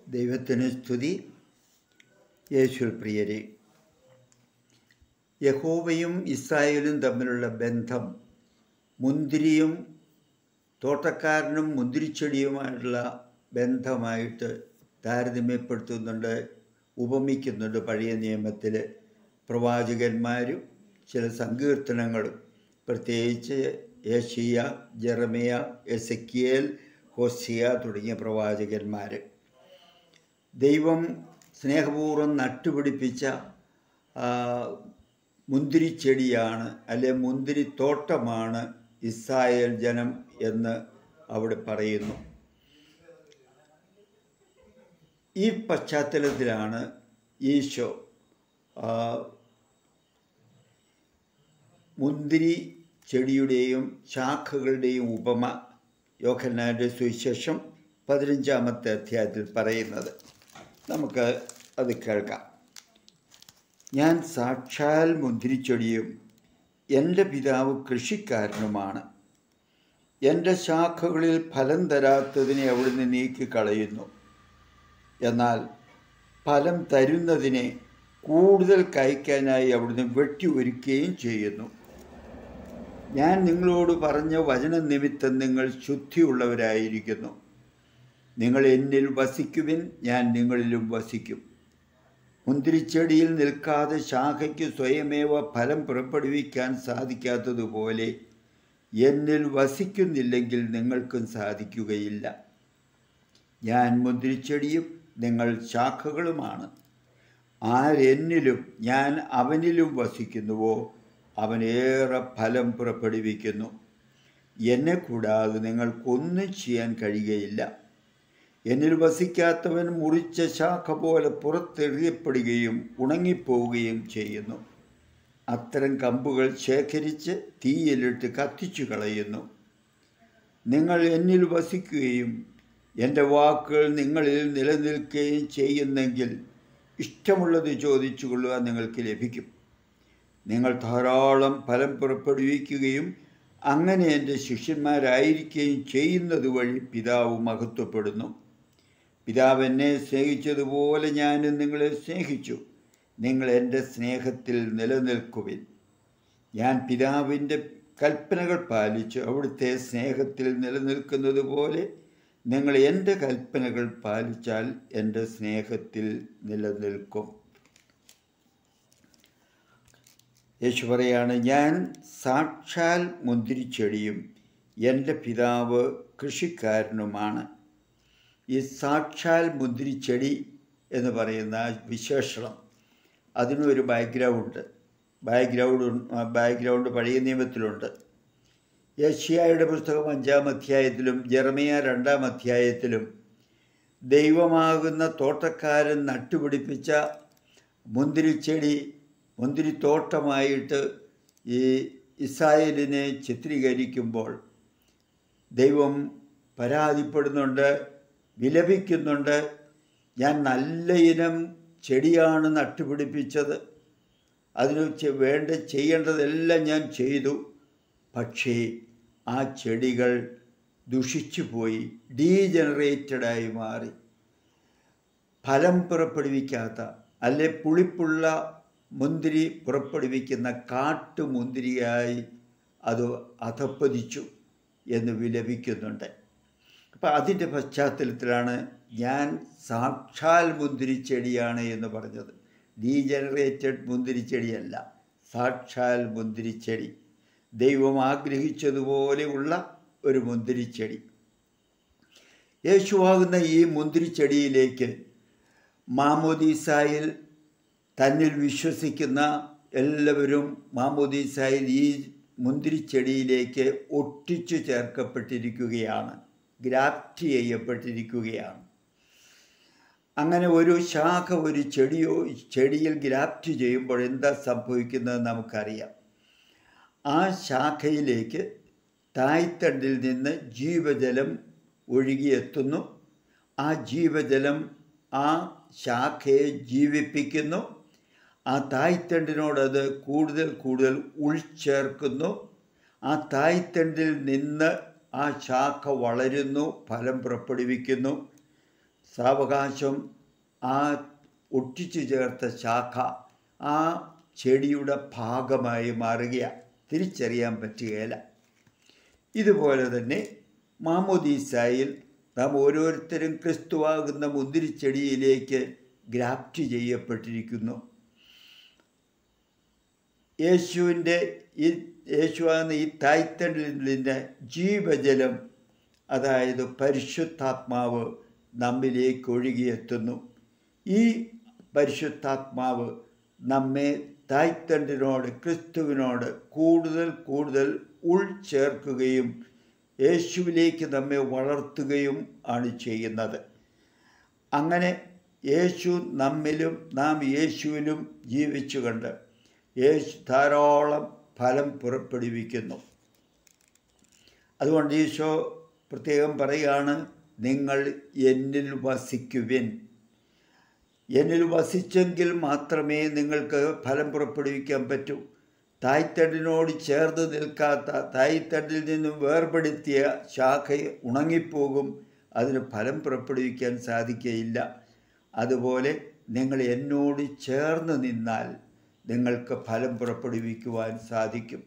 ദൈവത്തിന് സ്തുതി യേശുൽ പ്രിയരെ യഹോവയും ഇസ്രായേലും തമ്മിലുള്ള ബന്ധം മുന്തിരിയും തോട്ടക്കാരനും മുന്തിരിച്ചെടിയുമായിട്ടുള്ള ബന്ധമായിട്ട് താരതമ്യപ്പെടുത്തുന്നുണ്ട് ഉപമിക്കുന്നുണ്ട് പഴയ നിയമത്തിൽ പ്രവാചകന്മാരും ചില സങ്കീർത്തനങ്ങളും പ്രത്യേകിച്ച് യേശിയ ജെറമിയ എസക്കിയേൽ ഹോസിയ തുടങ്ങിയ പ്രവാചകന്മാർ ദൈവം സ്നേഹപൂർവ്വം നട്ടുപിടിപ്പിച്ച മുന്തിരിച്ചെടിയാണ് അല്ലെ മുന്തിരിത്തോട്ടമാണ് ഇസ്രായേൽ ജനം എന്ന് അവിടെ പറയുന്നു ഈ പശ്ചാത്തലത്തിലാണ് ഈശോ മുന്തിരി ചെടിയുടെയും ശാഖകളുടെയും ഉപമ യോഹന്നാൻ്റെ സുവിശേഷം പതിനഞ്ചാമത്തെ അധ്യായത്തിൽ പറയുന്നത് നമുക്ക് അത് കേൾക്കാം ഞാൻ സാക്ഷാൽ മുന്തിരിച്ചെടിയും എൻ്റെ പിതാവ് കൃഷിക്കാരനുമാണ് എൻ്റെ ശാഖകളിൽ ഫലം തരാത്തതിനെ അവിടുന്ന് നീക്കിക്കളയുന്നു എന്നാൽ ഫലം തരുന്നതിനെ കൂടുതൽ കഴിക്കാനായി അവിടുന്ന് വെട്ടി ഒരുക്കുകയും ചെയ്യുന്നു ഞാൻ നിങ്ങളോട് പറഞ്ഞ വചനനിമിത്തം നിങ്ങൾ ശുദ്ധിയുള്ളവരായിരിക്കുന്നു നിങ്ങൾ എന്നിൽ വസിക്കുവിൻ ഞാൻ നിങ്ങളിലും വസിക്കും മുന്തിരിച്ചെടിയിൽ നിൽക്കാതെ ശാഖയ്ക്ക് സ്വയമേവ ഫലം പുറപ്പെടുവിക്കാൻ സാധിക്കാത്തതുപോലെ എന്നിൽ വസിക്കുന്നില്ലെങ്കിൽ നിങ്ങൾക്കും സാധിക്കുകയില്ല ഞാൻ മുന്തിരിച്ചെടിയും നിങ്ങൾ ശാഖകളുമാണ് ആരെന്നിലും ഞാൻ അവനിലും വസിക്കുന്നുവോ അവനേറെ ഫലം പുറപ്പെടുവിക്കുന്നു എന്നെ കൂടാതെ നിങ്ങൾക്കൊന്നും ചെയ്യാൻ കഴിയുകയില്ല എന്നിൽ വസിക്കാത്തവൻ മുറിച്ച ശാഖ പോലെ പുറത്തെറിയപ്പെടുകയും ഉണങ്ങിപ്പോവുകയും ചെയ്യുന്നു അത്തരം കമ്പുകൾ ശേഖരിച്ച് തീയിലിട്ട് കത്തിച്ചു കളയുന്നു നിങ്ങൾ എന്നിൽ വസിക്കുകയും എൻ്റെ വാക്കുകൾ നിങ്ങളിൽ നിലനിൽക്കുകയും ചെയ്യുന്നെങ്കിൽ ഇഷ്ടമുള്ളത് ചോദിച്ചു കൊള്ളുക നിങ്ങൾക്ക് ലഭിക്കും നിങ്ങൾ ധാരാളം ഫലം പുറപ്പെടുവിക്കുകയും അങ്ങനെ എൻ്റെ ശിഷ്യന്മാരായിരിക്കുകയും ചെയ്യുന്നത് വഴി പിതാവ് മഹത്വപ്പെടുന്നു പിതാവ് എന്നെ സ്നേഹിച്ചതുപോലെ ഞാനും നിങ്ങളെ സ്നേഹിച്ചു നിങ്ങൾ എൻ്റെ സ്നേഹത്തിൽ നിലനിൽക്കുവിൻ ഞാൻ പിതാവിൻ്റെ കൽപ്പനകൾ പാലിച്ച് അവിടുത്തെ സ്നേഹത്തിൽ നിലനിൽക്കുന്നത് പോലെ നിങ്ങൾ എൻ്റെ കൽപ്പനകൾ പാലിച്ചാൽ എൻ്റെ സ്നേഹത്തിൽ നിലനിൽക്കും യേശു പറയാണ് ഞാൻ സാക്ഷാൽ മുന്തിരിച്ചെടിയും എൻ്റെ പിതാവ് കൃഷിക്കാരനുമാണ് ഈ സാക്ഷാൽ മുന്തിരിച്ചെടി എന്ന് പറയുന്ന വിശേഷണം അതിനൊരു ബാക്ക്ഗ്രൗണ്ട് ബാക്ക്ഗ്രൗണ്ട് ബാക്ക്ഗ്രൗണ്ട് പഴയ നിയമത്തിലുണ്ട് യഷ്യായുടെ പുസ്തകം അഞ്ചാം അധ്യായത്തിലും ജെറമിയ രണ്ടാം അധ്യായത്തിലും ദൈവമാകുന്ന തോട്ടക്കാരൻ നട്ടുപിടിപ്പിച്ച മുന്തിരിച്ചെടി മുന്തിരിത്തോട്ടമായിട്ട് ഈ ഇസ്രായേലിനെ ചിത്രീകരിക്കുമ്പോൾ ദൈവം പരാതിപ്പെടുന്നുണ്ട് വിലപിക്കുന്നുണ്ട് ഞാൻ നല്ല ഇനം ചെടിയാണ് നട്ടുപിടിപ്പിച്ചത് അതിന് വേണ്ട ചെയ്യേണ്ടതെല്ലാം ഞാൻ ചെയ്തു പക്ഷേ ആ ചെടികൾ ദുഷിച്ചു പോയി ഡീജനറേറ്റഡായി മാറി ഫലം പുറപ്പെടുവിക്കാത്ത അല്ലെ പുളിപ്പുള്ള മുന്തിരി പുറപ്പെടുവിക്കുന്ന കാട്ടുമുന്തിരിയായി അത് അധപ്പതിച്ചു എന്ന് വിലപിക്കുന്നുണ്ട് അപ്പം അതിൻ്റെ പശ്ചാത്തലത്തിലാണ് ഞാൻ സാക്ഷാൽ മുന്തിരിച്ചെടിയാണ് എന്ന് പറഞ്ഞത് ഡീജനറേറ്റഡ് മുന്തിരിച്ചെടിയല്ല സാക്ഷാൽ മുന്തിരിച്ചെടി ദൈവം ആഗ്രഹിച്ചതുപോലെയുള്ള ഒരു മുന്തിരിച്ചെടി യേശുവാകുന്ന ഈ മുന്തിരിച്ചെടിയിലേക്ക് മാമോദീസായിൽ തന്നിൽ വിശ്വസിക്കുന്ന എല്ലാവരും മാമോദീസായിൽ ഈ മുന്തിരിച്ചെടിയിലേക്ക് ഒട്ടിച്ചു ചേർക്കപ്പെട്ടിരിക്കുകയാണ് ഗ്രാഫ്റ്റ് ചെയ്യപ്പെട്ടിരിക്കുകയാണ് അങ്ങനെ ഒരു ശാഖ ഒരു ചെടിയോ ചെടിയിൽ ഗ്രാഫ്റ്റ് ചെയ്യുമ്പോൾ എന്താ സംഭവിക്കുന്നത് നമുക്കറിയാം ആ ശാഖയിലേക്ക് തായ്തണ്ടിൽ നിന്ന് ജീവജലം ഒഴുകിയെത്തുന്നു ആ ജീവജലം ആ ശാഖയെ ജീവിപ്പിക്കുന്നു ആ തായ്തണ്ടിനോടത് കൂടുതൽ കൂടുതൽ ഉൾച്ചേർക്കുന്നു ആ തായ്തണ്ടിൽ നിന്ന് ആ ശാഖ വളരുന്നു ഫലം പുറപ്പെടുവിക്കുന്നു സാവകാശം ആ ഒട്ടിച്ചു ചേർത്ത ശാഖ ആ ചെടിയുടെ ഭാഗമായി മാറുകയാണ് തിരിച്ചറിയാൻ പറ്റുകയില്ല ഇതുപോലെ തന്നെ മാമോദീസായിൽ നാം ഓരോരുത്തരും ക്രിസ്തുവാകുന്ന മുന്തിരിച്ചെടിയിലേക്ക് ഗ്രാഫ്റ്റ് ചെയ്യപ്പെട്ടിരിക്കുന്നു യേശുവിൻ്റെ ഈ യേശുവാകുന്ന ഈ തായ്തണ്ടിലിൻ്റെ ജീവജലം അതായത് പരിശുദ്ധാത്മാവ് നമ്മിലേക്ക് ഒഴുകിയെത്തുന്നു ഈ പരിശുദ്ധാത്മാവ് നമ്മെ തായ്തണ്ടിനോട് ക്രിസ്തുവിനോട് കൂടുതൽ കൂടുതൽ ഉൾച്ചേർക്കുകയും യേശുവിലേക്ക് നമ്മെ വളർത്തുകയും ആണ് ചെയ്യുന്നത് അങ്ങനെ യേശു നമ്മിലും നാം യേശുവിലും ജീവിച്ചുകൊണ്ട് യേശു ധാരാളം ഫലം പുറപ്പെടുവിക്കുന്നു അതുകൊണ്ട് ഈശോ പ്രത്യേകം പറയുകയാണ് നിങ്ങൾ എന്നിൽ വസിക്കുവിൻ എന്നിൽ വസിച്ചെങ്കിൽ മാത്രമേ നിങ്ങൾക്ക് ഫലം പുറപ്പെടുവിക്കാൻ പറ്റൂ തായ്തണ്ടിനോട് ചേർന്ന് നിൽക്കാത്ത തായ്തണ്ടിൽ നിന്നും വേർപെടുത്തിയ ശാഖ ഉണങ്ങിപ്പോകും അതിന് ഫലം പുറപ്പെടുവിക്കാൻ സാധിക്കുകയില്ല അതുപോലെ നിങ്ങൾ എന്നോട് ചേർന്ന് നിന്നാൽ നിങ്ങൾക്ക് ഫലം പുറപ്പെടുവിക്കുവാൻ സാധിക്കും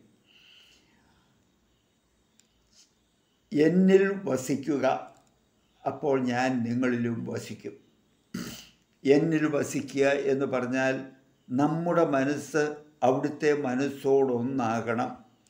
എന്നിൽ വസിക്കുക അപ്പോൾ ഞാൻ നിങ്ങളിലും വസിക്കും എന്നിൽ വസിക്കുക എന്ന് പറഞ്ഞാൽ നമ്മുടെ മനസ്സ് അവിടുത്തെ മനസ്സോടൊന്നാകണം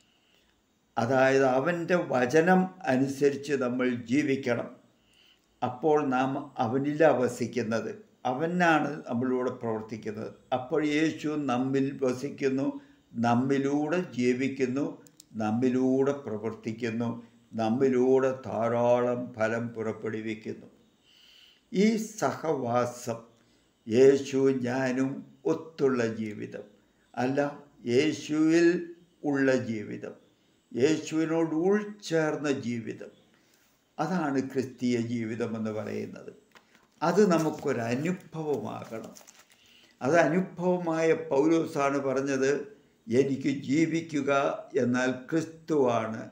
അതായത് അവൻ്റെ വചനം അനുസരിച്ച് നമ്മൾ ജീവിക്കണം അപ്പോൾ നാം അവനിലാണ് വസിക്കുന്നത് അവനാണ് നമ്മളിലൂടെ പ്രവർത്തിക്കുന്നത് അപ്പോൾ യേശു നമ്മിൽ വസിക്കുന്നു നമ്മിലൂടെ ജീവിക്കുന്നു നമ്മിലൂടെ പ്രവർത്തിക്കുന്നു നമ്മിലൂടെ ധാരാളം ഫലം പുറപ്പെടുവിക്കുന്നു ഈ സഹവാസം യേശു ഞാനും ഒത്തുള്ള ജീവിതം അല്ല യേശുവിൽ ഉള്ള ജീവിതം യേശുവിനോട് ഉൾച്ചേർന്ന ജീവിതം അതാണ് ക്രിസ്തീയ ജീവിതം എന്ന് പറയുന്നത് അത് നമുക്കൊരനുഭവമാകണം അത് അനുഭവമായ പൗലോസാണ് പറഞ്ഞത് എനിക്ക് ജീവിക്കുക എന്നാൽ ക്രിസ്തുവാണ്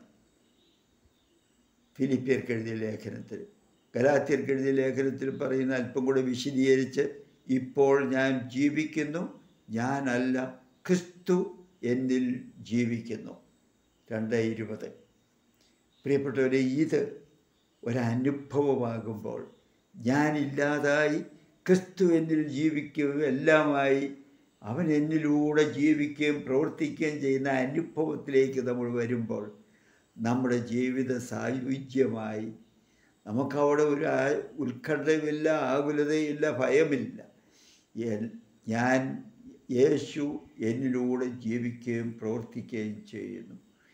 ഫിലിപ്പിയർക്ക് എഴുതിയ ലേഖനത്തിൽ ഗലാത്യർക്ക് എഴുതിയ ലേഖനത്തിൽ പറയുന്ന അല്പം കൂടെ വിശദീകരിച്ച് ഇപ്പോൾ ഞാൻ ജീവിക്കുന്നു ഞാനല്ല ക്രിസ്തു എന്നിൽ ജീവിക്കുന്നു രണ്ട് ഇരുപത് പ്രിയപ്പെട്ടവരെ ഇത് ഒരനുഭവമാകുമ്പോൾ ഞാനില്ലാതായി ക്രിസ്തു എന്നിൽ ജീവിക്കുകയും എല്ലാമായി അവൻ എന്നിലൂടെ ജീവിക്കുകയും പ്രവർത്തിക്കുകയും ചെയ്യുന്ന അനുഭവത്തിലേക്ക് നമ്മൾ വരുമ്പോൾ നമ്മുടെ ജീവിത സായുജ്യമായി നമുക്കവിടെ ഒരു ആ- ഉത്കണ്ഠയുമില്ല ആകുലതയില്ല ഭയമില്ല എൻ- ഞാൻ യേശു എന്നിലൂടെ ജീവിക്കുകയും പ്രവർത്തിക്കുകയും ചെയ്യുന്നു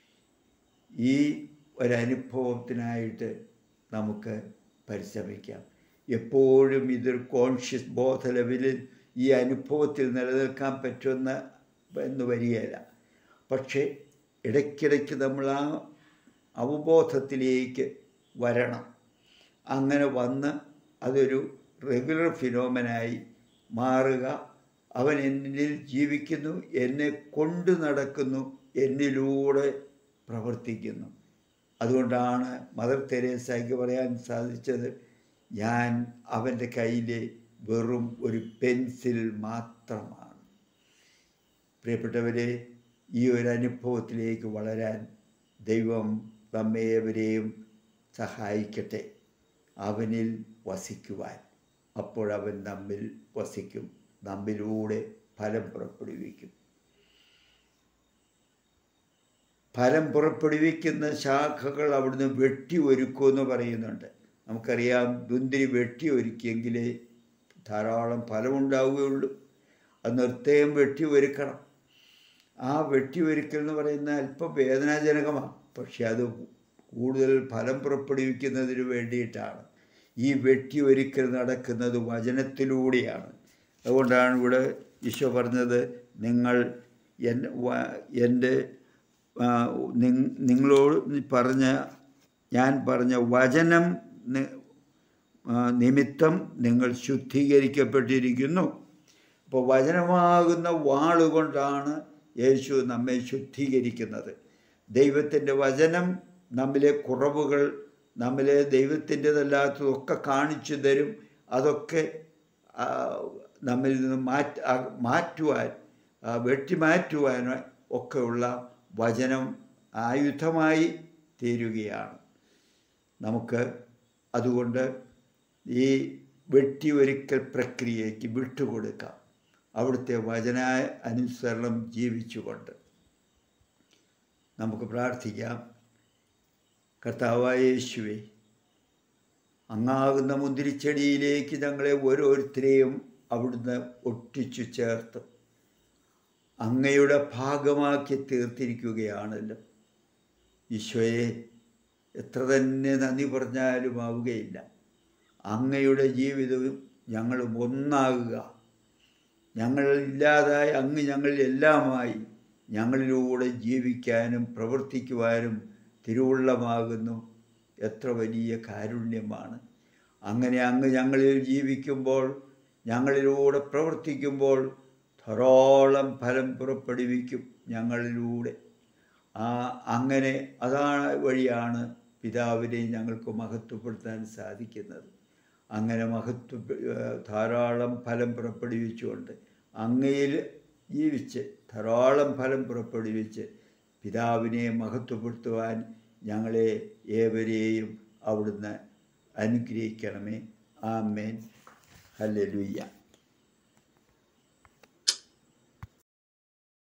ഈ ഒരനുഭവത്തിനായിട്ട് നമുക്ക് പരിശ്രമിക്കാം എപ്പോഴും ഇതൊരു കോൺഷ്യസ് ബോധ ലെവലിൽ ഈ അനുഭവത്തിൽ നിലനിൽക്കാൻ പറ്റുന്ന എന്ന് വരികയില്ല പക്ഷേ ഇടയ്ക്കിടയ്ക്ക് നമ്മൾ ആ അവബോധത്തിലേക്ക് വരണം അങ്ങനെ വന്ന് അതൊരു റെഗുലർ ഫിനോമനായി മാറുക അവൻ എന്നിൽ ജീവിക്കുന്നു എന്നെ കൊണ്ടു നടക്കുന്നു എന്നിലൂടെ പ്രവർത്തിക്കുന്നു അതുകൊണ്ടാണ് മദർ തെരേസയ്ക്ക് പറയാൻ സാധിച്ചത് ഞാൻ അവൻ്റെ കയ്യിലെ വെറും ഒരു പെൻസിൽ മാത്രമാണ് പ്രിയപ്പെട്ടവരെ ഈ ഒരു അനുഭവത്തിലേക്ക് വളരാൻ ദൈവം നമ്മേവരെയും സഹായിക്കട്ടെ അവനിൽ വസിക്കുവാൻ അപ്പോഴവൻ നമ്മിൽ വസിക്കും നമ്മിലൂടെ ഫലം പുറപ്പെടുവിക്കും ഫലം പുറപ്പെടുവിക്കുന്ന ശാഖകൾ അവിടുന്ന് വെട്ടി ഒരുക്കുമെന്ന് പറയുന്നുണ്ട് നമുക്കറിയാം മുന്തിരി വെട്ടി ഒരുക്കിയെങ്കിലേ ധാരാളം ഫലമുണ്ടാവുകയുള്ളൂ അത് നിർത്തയം വെട്ടി ഒരുക്കണം ആ വെട്ടി ഒരുക്കൽ എന്ന് പറയുന്ന അല്പം വേദനാജനകമാണ് പക്ഷെ അത് കൂടുതൽ ഫലം പുറപ്പെടുവിക്കുന്നതിന് വേണ്ടിയിട്ടാണ് ഈ വെട്ടി ഒരുക്കൽ നടക്കുന്നത് വചനത്തിലൂടെയാണ് അതുകൊണ്ടാണ് ഇവിടെ ഈശോ പറഞ്ഞത് നിങ്ങൾ എൻ വ- എൻ്റെ ആ, നിങ്- നിങ്ങളോട് പറഞ്ഞ ഞാൻ പറഞ്ഞ വചനം നി- ആ, നിമിത്തം നിങ്ങൾ ശുദ്ധീകരിക്കപ്പെട്ടിരിക്കുന്നു അപ്പോൾ വചനമാകുന്ന വാളുകൊണ്ടാണ് യേശു നമ്മെ ശുദ്ധീകരിക്കുന്നത് ദൈവത്തിൻ്റെ വചനം നമ്മിലെ കുറവുകൾ നമ്മിലെ ദൈവത്തിൻ്റെതല്ലാത്തതൊക്കെ കാണിച്ചു തരും അതൊക്കെ ആ, നമ്മിൽ നിന്ന് മാറ്റ ആ, മാറ്റുവാൻ ആ, വെട്ടിമാറ്റുവാൻ ഒക്കെയുള്ള വചനം ആയുധമായി തീരുകയാണ് നമുക്ക് അതുകൊണ്ട് ഈ വെട്ടി ഒരുക്കൽ പ്രക്രിയയ്ക്ക് വിട്ടുകൊടുക്കാം അവിടുത്തെ വചന അനുസരണം ജീവിച്ചുകൊണ്ട് നമുക്ക് പ്രാർത്ഥിക്കാം കർത്താവായ യേശുവേ അങ്ങാകുന്ന മുന്തിരിച്ചെടിയിലേക്ക് ഞങ്ങളെ ഓരോരുത്തരെയും അവിടുന്ന് ഒട്ടിച്ചു ചേർത്ത് അങ്ങയുടെ ഭാഗമാക്കി തീർത്തിരിക്കുകയാണല്ലോ ഈശോയെ എത്ര തന്നെ നന്ദി പറഞ്ഞാലും ആവുകയില്ല അങ്ങയുടെ ജീവിതവും ഞങ്ങളും ഒന്നാകുക ഞങ്ങളില്ലാതായി അങ്ങ് ഞങ്ങളിൽ എല്ലാമായി ഞങ്ങളിലൂടെ ജീവിക്കാനും പ്രവർത്തിക്കുവാനും തിരുവുള്ളമാകുന്നു എത്ര വലിയ കാരുണ്യമാണ് അങ്ങനെ അങ്ങ് ഞങ്ങളിൽ ജീവിക്കുമ്പോൾ ഞങ്ങളിലൂടെ പ്രവർത്തിക്കുമ്പോൾ ധാരാളം ഫലം പുറപ്പെടുവിക്കും ഞങ്ങളിലൂടെ ആ അങ്ങനെ അതാണ് വഴിയാണ് പിതാവിനെ ഞങ്ങൾക്ക് മഹത്വപ്പെടുത്താൻ സാധിക്കുന്നത് അങ്ങനെ മഹത്വ ധാരാളം ഫലം പുറപ്പെടുവിച്ചുകൊണ്ട് അങ്ങയിൽ ജീവിച്ച് ധാരാളം ഫലം പുറപ്പെടുവിച്ച് പിതാവിനെ മഹത്വപ്പെടുത്തുവാൻ ഞങ്ങളെ ഏവരെയും അവിടുന്ന് അനുഗ്രഹിക്കണമേ ആമേൻ ഹല്ലേലൂയ്യ